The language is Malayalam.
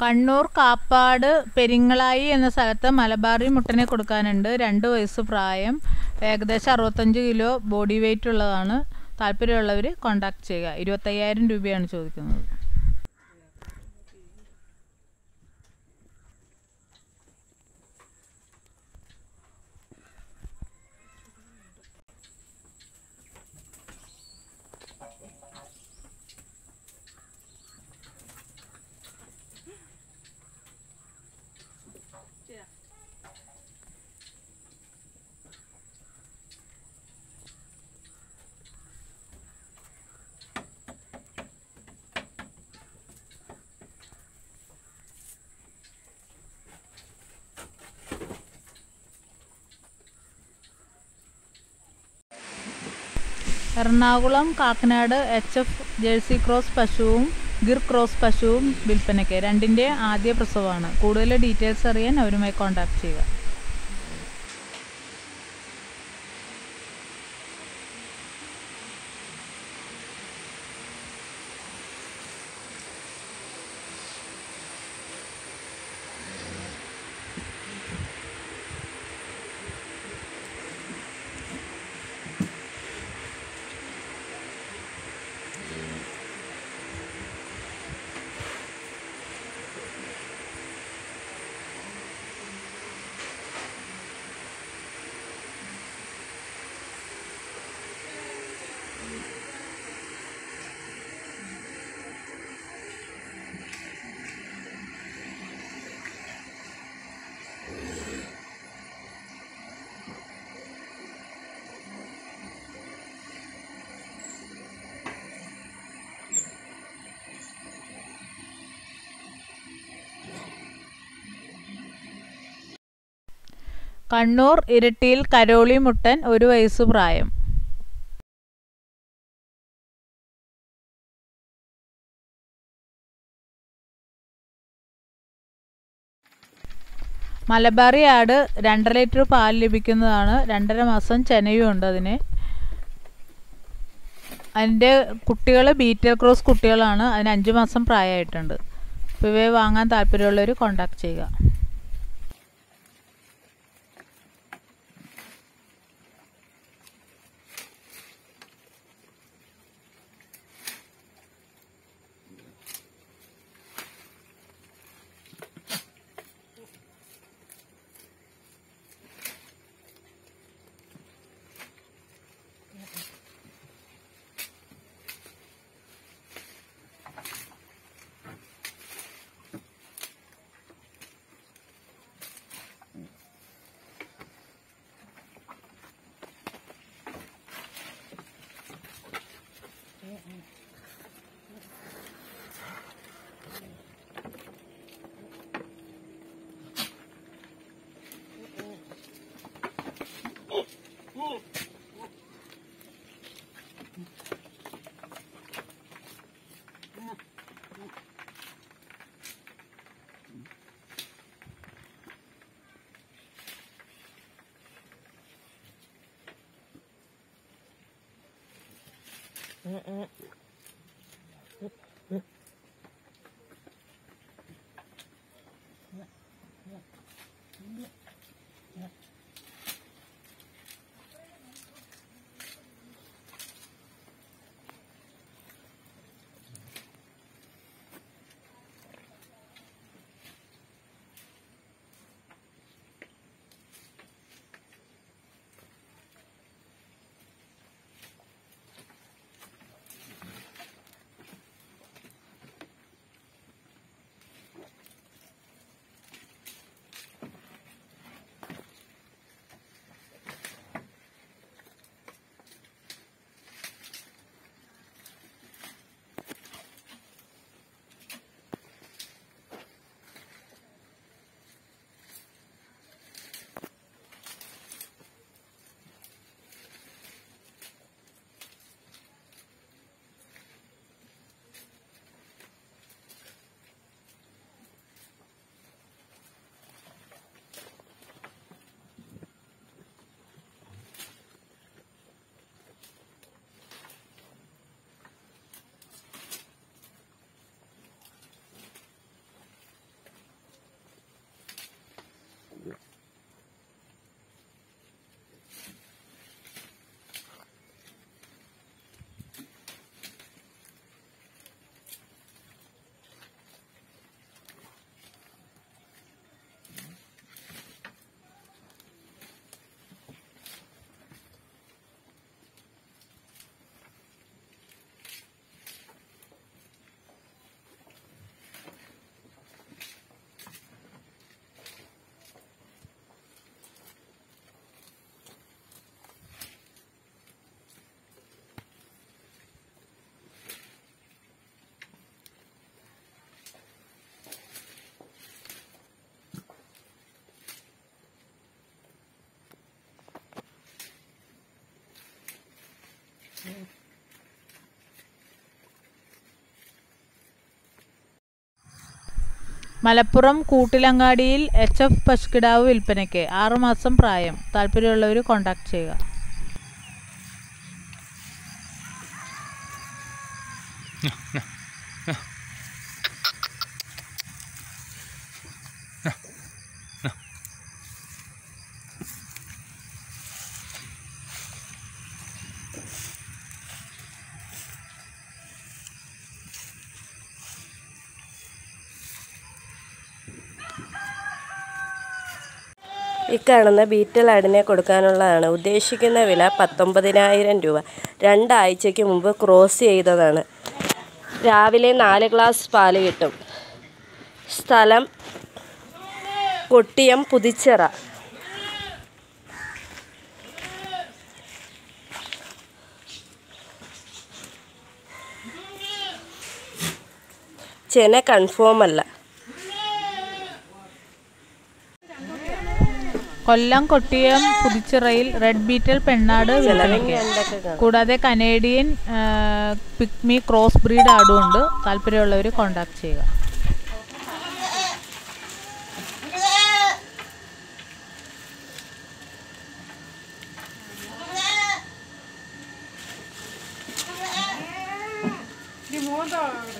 കണ്ണൂർ കാപ്പാട് പെരിങ്ങളായി എന്ന സ്ഥലത്ത് മലബാറി മുട്ടനെ കൊടുക്കാനുണ്ട് രണ്ട് വയസ്സ് പ്രായം ഏകദേശം അറുപത്തഞ്ച് കിലോ ബോഡി വെയിറ്റ് ഉള്ളതാണ് താല്പര്യമുള്ളവർ കോൺടാക്ട് ചെയ്യുക ഇരുപത്തയ്യായിരം രൂപയാണ് ചോദിക്കുന്നത് Ernakulam Kakkanad H F Jersey cross പശുവും ഗിർ ക്രോസ് പശുവും വിൽപ്പനയ്ക്ക് രണ്ടിൻ്റെ ആദ്യ പ്രസവമാണ് കൂടുതൽ ഡീറ്റെയിൽസ് അറിയാൻ അവരുമായി കോൺടാക്ട് ചെയ്യുക കണ്ണൂർ ഇരട്ടിയിൽ കരോളി മുട്ടൻ ഒരു വയസ്സ് പ്രായം മലബാറി ആട് രണ്ടര ലിറ്റർ പാൽ ലഭിക്കുന്നതാണ് രണ്ടര മാസം ചെനയും ഉണ്ട് അതിന് അതിൻ്റെ കുട്ടികൾ ബീറ്റൽ ക്രോസ് കുട്ടികളാണ് അതിന് അഞ്ച് മാസം പ്രായമായിട്ടുണ്ട് അപ്പോൾ ഇവയെ വാങ്ങാൻ താല്പര്യമുള്ളവർ കോൺടാക്ട് ചെയ്യുക മലപ്പുറം കൂട്ടിലങ്ങാടിയിൽ എച്ച് എഫ് പശുക്കിടാവ് വിൽപ്പനയ്ക്ക് ആറുമാസം പ്രായം താല്പര്യമുള്ളവർ കോൺടാക്ട് ചെയ്യുക ഈ കാണുന്ന ബീറ്റൽ ആടിനെ കൊടുക്കാനുള്ളതാണ് ഉദ്ദേശിക്കുന്ന വില പത്തൊമ്പതിനായിരം രൂപ രണ്ടാഴ്ചയ്ക്ക് മുമ്പ് ക്രോസ് ചെയ്തതാണ് രാവിലെ നാല് ഗ്ലാസ് പാല് കിട്ടും സ്ഥലം കൊട്ടിയം പുതിച്ചിറ ചെന കൺഫേം അല്ല കൊല്ലം കൊട്ടിയം പുതുച്ചിറയിൽ റെഡ് ബീറ്റൽ പെണ്ണാട് വിൽപ്പനയ്ക്ക് എന്തൊക്കെ കാണും കൂടാതെ കനേഡിയൻ പിക്മി ക്രോസ് ബ്രീഡ് ആടും ഉണ്ട് താല്പര്യമുള്ളവർ കോൺടാക്ട് ചെയ്യുക Di modo